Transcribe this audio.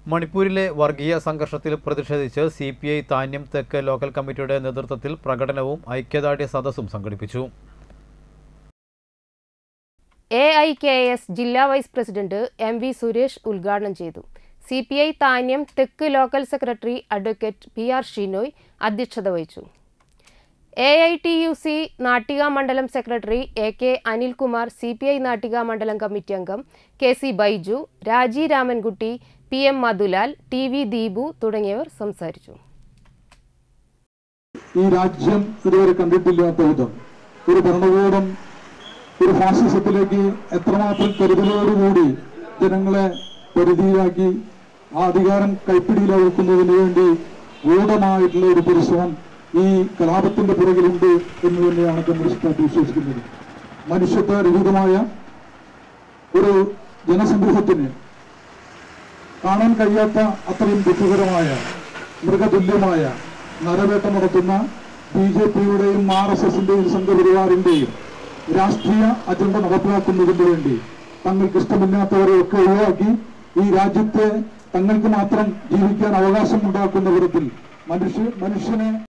മണിപ്പൂരിലെ വർഗീയ സംഘർഷത്തിൽ പ്രതിഷേധിച്ച് സി പി ഐ താന്യം തെക്ക് ലോക്കൽ കമ്മിറ്റിയുടെ നേതൃത്വത്തിൽ പ്രകടനവും ഐക്യദാർഢ്യ സദസ്സും സംഘടിപ്പിച്ചു എ ഐ കെ എസ് ജില്ലാ vice president M V Suresh ഉദ്ഘാടനം ചെയ്തു സി പി ഐ താന്യം തെക്ക് local secretary advocate P R Shinoy അധ്യക്ഷത വഹിച്ചു A I T U C Nattika മണ്ഡലം secretary A K Anilkumar C P I Nattika മണ്ഡലം കമ്മിറ്റി അംഗം K C Baiju Raji Ramankutty P M Madhulal T V Deepu തുടങ്ങിയവർ സംസാരിച്ചു ഈ രാജ്യം ഇതുവരെ കണ്ടിട്ടില്ലാത്ത വിധം ഒരു ഭരണകൂടം ഒരു ഫാസിസത്തിലേക്ക് എത്രമാത്രം കരുതലോടുകൂടി ജനങ്ങളെ പരിധിയിലാക്കി ആ അധികാരം കൈപ്പിടിയിലാക്കുന്നതിന് വേണ്ടി ഗൂഢമായിട്ടുള്ള ഒരു പരിശ്രമം ഈ കലാപത്തിന്റെ പുറകിലുണ്ട് എന്ന് തന്നെയാണ് കമ്മ്യൂണിസ്റ്റ് പാർട്ടി വിശ്വസിക്കുന്നത് മനുഷ്യത്വ രഹിതമായ ഒരു ജനസമൂഹത്തിന് കാണാൻ കഴിയാത്ത അത്രയും ദുഃഖകരമായ മൃഗതുല്യമായ നരവേട്ട നടത്തുന്ന ബി ജെ പിയുടെയും ആർ എസ് എസിന്റെയും സംഘപരിവാറിന്റെയും രാഷ്ട്രീയ അജണ്ട നടപ്പിലാക്കുന്നതിന് വേണ്ടി തങ്ങൾക്ക് ഇഷ്ടമില്ലാത്തവരെ ഒക്കെ ഒഴിവാക്കി ഈ രാജ്യത്തെ തങ്ങൾക്ക് മാത്രം ജീവിക്കാൻ അവകാശമുണ്ടാക്കുന്ന വിധത്തിൽ മനുഷ്യ മനുഷ്യനെ